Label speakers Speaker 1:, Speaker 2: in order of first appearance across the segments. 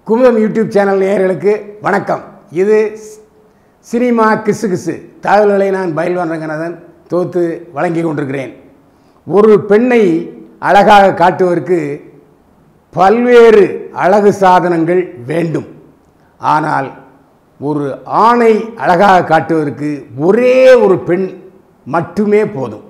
Speaker 1: Kumudam YouTube channel நேயர்களுக்கு வணக்கம் இது ஸ்- சினிமா கிசு கிசு தகவல்களை நான் பயில்வான் ரங்கநாதன் தொகுத்து வழங்கி கொண்டிருக்கிறேன் ஒரு பெண்ணை அழகாக காட்டுவதற்கு பல்வேறு அழகு சாதனங்கள் வேண்டும் ஆனால் ஒரு ஆணை அழகாக காட்டுவதற்கு ஒரே ஒரு பெண் மட்டுமே போதும்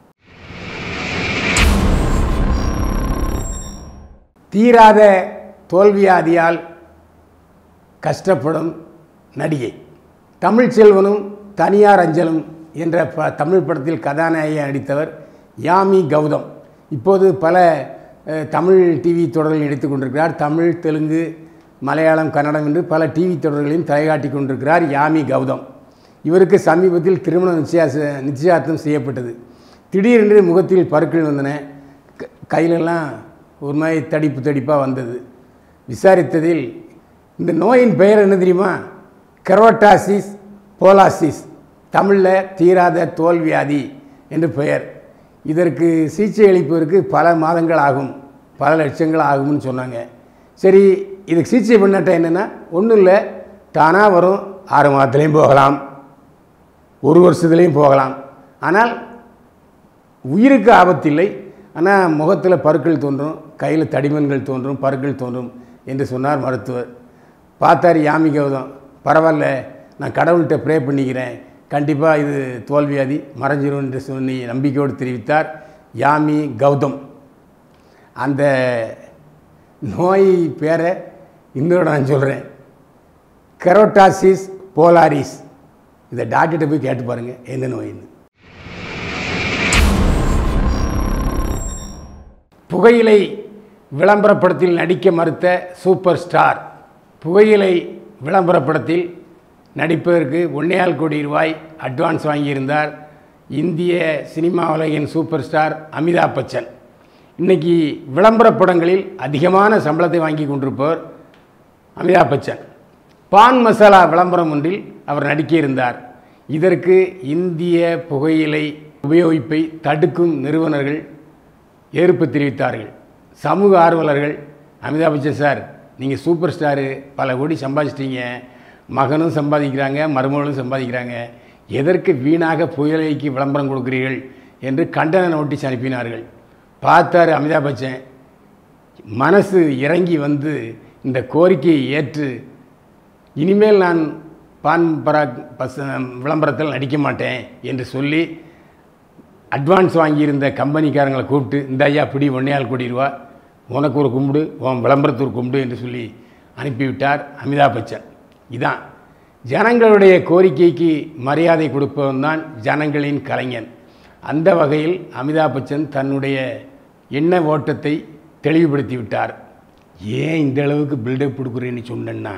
Speaker 1: தீராத தோல்வியாதியால் கஷ்டப்படும் நடிகை தமிழ் செல்வனும் தனியார் அஞ்சலும் என்ற ப தமிழ் படத்தில் கதாநாயகியாக நடித்தவர் யாமி கௌதம் இப்போது பல அஹ், தமிழ் டிவி தொடர்களில் நடித்துக் கொண்டிருக்கிறார் தமிழ் தெலுங்கு மலையாளம் கன்னடம் என்று பல டிவி தொடர்களையும் தலைகாட்டி கொண்டிருக்கிறார் யாமி கௌதம் இவருக்கு சமீபத்தில் திருமண நிச்சயாச நிச்சயார்த்தம் செய்யப்பட்டது திடீரென்று முகத்தில் பருக்கள் வந்தன க- கையிலெல்லாம் ஒரு மாதிரி தடிப்பு தடிப்பாக வந்தது விசாரித்ததில் இந்த நோயின் பெயர் என்ன தெரியுமா கரோட்டாசிஸ் போலாசிஸ் தமிழில் தீராத தோல்வியாதி என்று பெயர் இதற்கு சிகிச்சை அளிப்பதற்கு பல மாதங்கள் ஆகும் பல லட்சங்கள் ஆகும்னு சொன்னாங்க சரி இதுக்கு சிகிச்சை பண்ணட்ட என்னென்னா ஒன்றும் இல்லை தானாக வரும் ஆறு மாதத்துலேயும் போகலாம் ஒரு வருஷத்துலேயும் போகலாம் ஆனால் உயிருக்கு ஆபத்தில்லை ஆனால் முகத்தில் பருக்கள் தோன்றும் கையில் தடிமன்கள் தோன்றும் பருக்கள் தோன்றும் என்று சொன்னார் மருத்துவர் பார்த்தார் யாமி கௌதம் பரவாயில்ல நான் கடவுள்கிட்ட ப்ரே பண்ணிக்கிறேன் கண்டிப்பாக இது தோல்வியாதி மறைஞ்சிரும் என்று சொல்லி நம்பிக்கையோடு தெரிவித்தார் யாமி கௌதம் அந்த நோய் பேரை இன்னொரு நான் சொல்கிறேன் கெரோட்டாசிஸ் போலாரிஸ் இதை டாக்டர்கிட்ட போய் கேட்டு பாருங்கள் எந்த நோயின்னு புகையிலை விளம்பரப்படத்தில் நடிக்க மறுத்த சூப்பர் ஸ்டார் புகையிலை விளம்பரப்படத்தில் நடிப்பதற்கு ஒன்னேகால் கோடி ரூபாய் அட்வான்ஸ் வாங்கியிருந்தார் இந்திய சினிமா உலகின் சூப்பர் ஸ்டார் அமிதாப் பச்சன் இன்னைக்கு விளம்பரப் படங்களில் அதிகமான சம்பளத்தை வாங்கி கொண்டிருப்பவர் அமிதாப் பச்சன் பான் மசாலா விளம்பரம் ஒன்றில் அவர் நடிக்க இருந்தார் இதற்கு இந்திய புகையிலை உபயோகிப்பை தடுக்கும் நிறுவனர்கள் எதிர்ப்பு தெரிவித்தார்கள் சமூக ஆர்வலர்கள் அமிதாப் பச்சன் சார் நீங்கள் சூப்பர் ஸ்டாரு பல கோடி சம்பாதிச்சிட்டீங்க மகனும் சம்பாதிக்கிறாங்க மருமகளும் சம்பாதிக்கிறாங்க எதற்கு வீணாக புயலைக்கு விளம்பரம் கொடுக்கிறீர்கள் என்று கண்டன நோட்டீஸ் அனுப்பினார்கள் பார்த்தார் அமிதாப் பச்சன் மனசு இறங்கி வந்து இந்த கோரிக்கையை ஏற்று இனிமேல் நான் பான் பராக் பஸ் விளம்பரத்தில் நடிக்க மாட்டேன் என்று சொல்லி அட்வான்ஸ் வாங்கியிருந்த கம்பெனிக்காரங்களை கூப்பிட்டு இந்த ஐயா பிடி ஒன்னையால் கோடி ரூபா உனக்கு ஒரு கும்பிடு உன் விளம்பரத்துக்கு கும்பிடு என்று சொல்லி அனுப்பிவிட்டார் அமிதாப் பச்சன் இதான் ஜனங்களுடைய கோரிக்கைக்கு மரியாதை கொடுப்பவன் தான் ஜனங்களின் கலைஞன் அந்த வகையில் அமிதாப் பச்சன் தன்னுடைய எண்ண ஓட்டத்தை தெளிவுபடுத்தி விட்டார் ஏன் இந்த அளவுக்கு பில்டப் கொடுக்குறேன்னு சொன்னேன்னா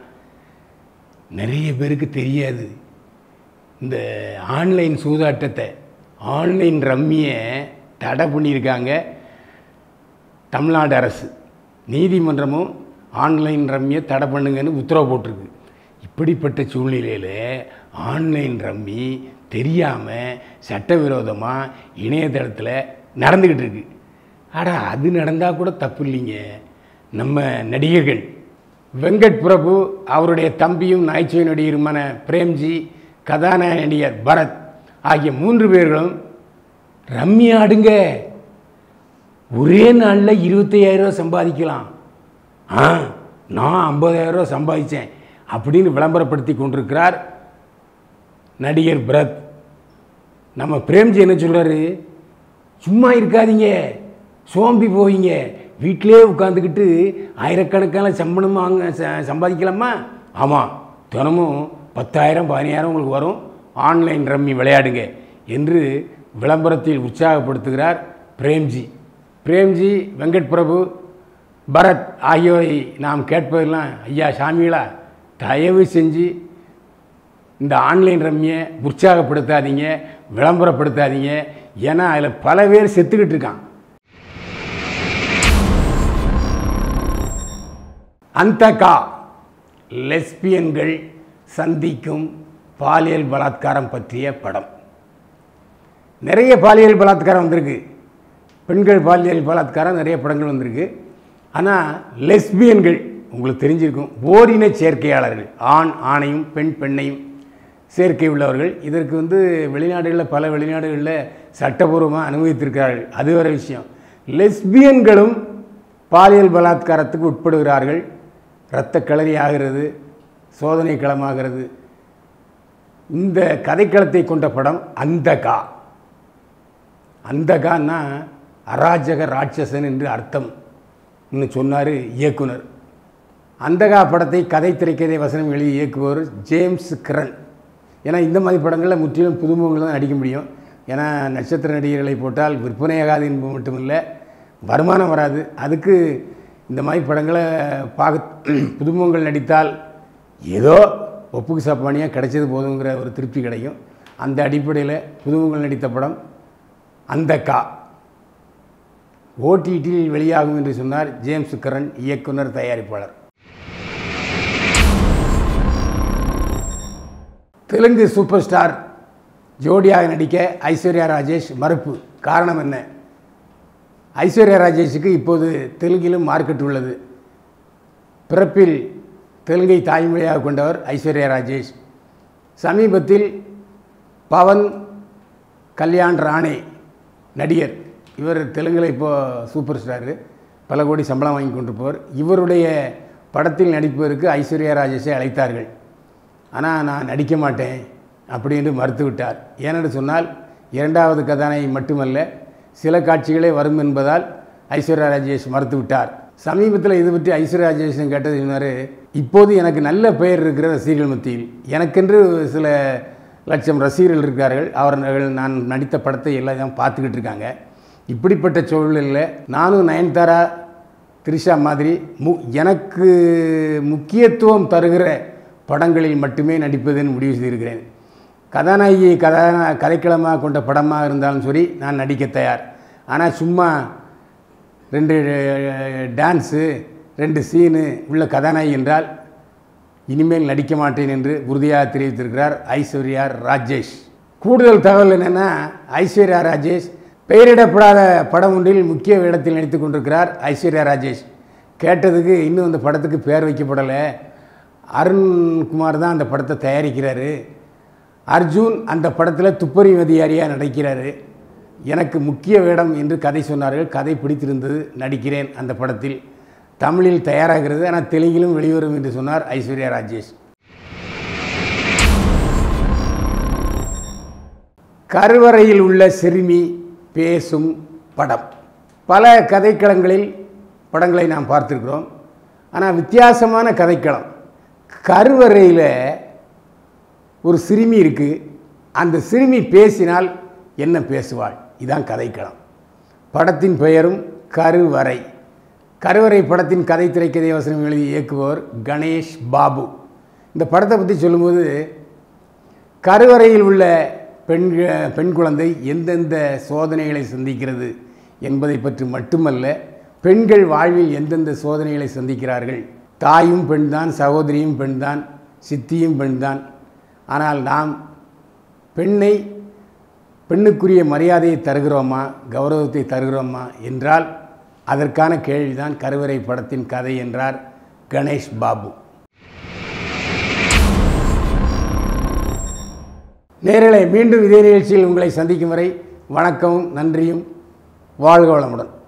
Speaker 1: நிறைய பேருக்கு தெரியாது இந்த ஆன்லைன் சூதாட்டத்தை ஆன்லைன் ரம்மியை தடை பண்ணியிருக்காங்க தமிழ்நாடு அரசு நீதிமன்றமும் ஆன்லைன் ரம்மியை தடை பண்ணுங்கன்னு உத்தரவு போட்டிருக்கு இப்படிப்பட்ட சூழ்நிலையில் ஆன்லைன் ரம்மி தெரியாமல் சட்டவிரோதமாக இணையதளத்தில் நடந்துக்கிட்டு இருக்கு அட அது நடந்தால் கூட தப்பு இல்லைங்க நம்ம நடிகர்கள் வெங்கட் பிரபு அவருடைய தம்பியும் நகைச்சுவை நடிகருமான பிரேம்ஜி கதாநாயக நடிகர் பரத் ஆகிய மூன்று பேர்களும் ரம்மி ஆடுங்க ஒரே நாளில் இருபத்தையாயிரம் ரூபா சம்பாதிக்கலாம் ஆ நான் ஐம்பதாயிரம் ரூபா சம்பாதிச்சேன் அப்படின்னு விளம்பரப்படுத்தி கொண்டிருக்கிறார் நடிகர் பரத் நம்ம பிரேம்ஜி என்ன சொல்றாரு சும்மா இருக்காதீங்க சோம்பி போவீங்க வீட்டிலே உட்காந்துக்கிட்டு ஆயிரக்கணக்கான சம்பளம் வாங்க ச- சம்பாதிக்கலாமா ஆமாம் தினமும் பத்தாயிரம் பதினாயிரம் உங்களுக்கு வரும் ஆன்லைன் ரம்மி விளையாடுங்க என்று விளம்பரத்தில் உற்சாகப்படுத்துகிறார் பிரேம்ஜி பிரேம்ஜி வெங்கட் பிரபு பரத் ஆகியோரை நாம் கேட்பதெல்லாம் ஐயா சாமிகளா தயவு செஞ்சு இந்த ஆன்லைன் ரம்மியை உற்சாகப்படுத்தாதீங்க விளம்பரப்படுத்தாதீங்க ஏன்னா அதில் பல பேர் செத்துக்கிட்டு இருக்கான் அந்தகா லெஸ்பியன்கள் சந்திக்கும் பாலியல் பலாத்காரம் பற்றிய படம் நிறைய பாலியல் பலாத்காரம் வந்திருக்கு பெண்கள் பாலியல் பலாத்காரம் நிறைய படங்கள் வந்திருக்கு ஆனால் லெஸ்பியன்கள் உங்களுக்கு தெரிஞ்சிருக்கும் ஓரின சேர்க்கையாளர்கள் ஆண் ஆணையும் பெண் பெண்ணையும் சேர்க்கை உள்ளவர்கள் இதற்கு வந்து வெளிநாடுகளில் பல வெளிநாடுகளில் சட்டபூர்வமாக அனுமதித்திருக்கிறார்கள் அது வேறு விஷயம் லெஸ்பியன்களும் பாலியல் பலாத்காரத்துக்கு உட்படுகிறார்கள் இரத்த களரி ஆகிறது சோதனை களமாகிறது இந்த கதைக்களத்தை கொண்ட படம் அந்தகா அந்தகான்னா அராஜக ராட்சசன் என்று அர்த்தம் சொன்னார் இயக்குனர் அந்தகா படத்தை கதை திரைக்கதை வசனம் எழுதி இயக்குபவர் ஜேம்ஸ் கிரண் ஏன்னா இந்த மாதிரி படங்களில் முற்றிலும் புதுமுகங்கள் தான் நடிக்க முடியும் ஏன்னா நட்சத்திர நடிகர்களை போட்டால் விற்பனையாகாது என்பது மட்டுமில்லை வருமானம் வராது அதுக்கு இந்த மாதிரி படங்களை பார்க்க புதுமுகங்கள் நடித்தால் ஏதோ ஒப்புக்கு சாப்பானியாக கிடைச்சது போதுங்கிற ஒரு திருப்தி கிடைக்கும் அந்த அடிப்படையில் புதுமுகங்கள் நடித்த படம் அந்த கா ஓடிடியில் வெளியாகும் என்று சொன்னார் ஜேம்ஸ் கரன் இயக்குனர் தயாரிப்பாளர் தெலுங்கு சூப்பர் ஸ்டார் ஜோடியாக நடிக்க ஐஸ்வர்யா ராஜேஷ் மறுப்பு காரணம் என்ன ஐஸ்வர்யா ராஜேஷுக்கு இப்போது தெலுங்கிலும் மார்க்கெட் உள்ளது பிறப்பில் தெலுங்கை தாய்மொழியாக கொண்டவர் ஐஸ்வர்யா ராஜேஷ் சமீபத்தில் பவன் கல்யாண் ராணே நடிகர் இவர் தெலுங்கில் இப்போது சூப்பர் ஸ்டாரு பல கோடி சம்பளம் வாங்கி கொண்டிருப்பவர் இவருடைய படத்தில் நடிப்பதற்கு ஐஸ்வர்யா ராஜேஷை அழைத்தார்கள் ஆனால் நான் நடிக்க மாட்டேன் அப்படி என்று மறுத்துவிட்டார் ஏனென்று சொன்னால் இரண்டாவது கதாநாயகி மட்டுமல்ல சில காட்சிகளே வரும் என்பதால் ஐஸ்வர்யா ராஜேஷ் மறுத்துவிட்டார் சமீபத்தில் இது பற்றி ஐஸ்வர்யா ராஜேஷன் கேட்டது சொன்னார் இப்போது எனக்கு நல்ல பெயர் இருக்கிற ரசிகர்கள் மத்தியில் எனக்கென்று சில லட்சம் ரசிகர்கள் இருக்கார்கள் அவர்கள் நான் நடித்த படத்தை எல்லாம் பார்த்துக்கிட்டு இருக்காங்க இப்படிப்பட்ட சூழலில் நானும் நயன்தாரா த்ரிஷா மாதிரி மு எனக்கு முக்கியத்துவம் தருகிற படங்களில் மட்டுமே நடிப்பதுன்னு முடிவு செய்திருக்கிறேன் கதாநாயகி கதா கதைக்களமாக கொண்ட படமாக இருந்தாலும் சரி நான் நடிக்க தயார் ஆனால் சும்மா ரெண்டு டான்ஸு ரெண்டு சீனு உள்ள கதாநாயகி என்றால் இனிமேல் நடிக்க மாட்டேன் என்று உறுதியாக தெரிவித்திருக்கிறார் ஐஸ்வர்யா ராஜேஷ் கூடுதல் தகவல் என்னென்னா ஐஸ்வர்யா ராஜேஷ் பெயரிடப்படாத படம் ஒன்றில் முக்கிய இடத்தில் நடித்து கொண்டிருக்கிறார் ஐஸ்வர்யா ராஜேஷ் கேட்டதுக்கு இன்னும் அந்த படத்துக்கு பேர் வைக்கப்படலை அருண்குமார் தான் அந்த படத்தை தயாரிக்கிறாரு அர்ஜுன் அந்த படத்தில் துப்பறிவதியாரியாக நடிக்கிறாரு எனக்கு முக்கிய வேடம் என்று கதை சொன்னார்கள் கதை பிடித்திருந்தது நடிக்கிறேன் அந்த படத்தில் தமிழில் தயாராகிறது ஆனால் தெலுங்கிலும் வெளிவரும் என்று சொன்னார் ஐஸ்வர்யா ராஜேஷ் கருவறையில் உள்ள சிறுமி பேசும் படம் பல கதைக்களங்களில் படங்களை நாம் பார்த்துருக்கிறோம் ஆனால் வித்தியாசமான கதைக்களம் கருவறையில் ஒரு சிறுமி இருக்குது அந்த சிறுமி பேசினால் என்ன பேசுவாள் இதான் கதைக்களம் படத்தின் பெயரும் கருவறை கருவறை படத்தின் கதை திரைக்கதை வசனம் எழுதி இயக்குபவர் கணேஷ் பாபு இந்த படத்தை பற்றி சொல்லும்போது கருவறையில் உள்ள பெண் பெண் குழந்தை எந்தெந்த சோதனைகளை சந்திக்கிறது என்பதை பற்றி மட்டுமல்ல பெண்கள் வாழ்வில் எந்தெந்த சோதனைகளை சந்திக்கிறார்கள் தாயும் பெண்தான் சகோதரியும் பெண்தான் சித்தியும் பெண்தான் ஆனால் நாம் பெண்ணை பெண்ணுக்குரிய மரியாதையை தருகிறோமா கௌரவத்தை தருகிறோமா என்றால் அதற்கான கேள்விதான் கருவறை படத்தின் கதை என்றார் கணேஷ் பாபு நேரலை மீண்டும் இதே நிகழ்ச்சியில் உங்களை சந்திக்கும் வரை வணக்கமும் நன்றியும் வாழ்க வளமுடன்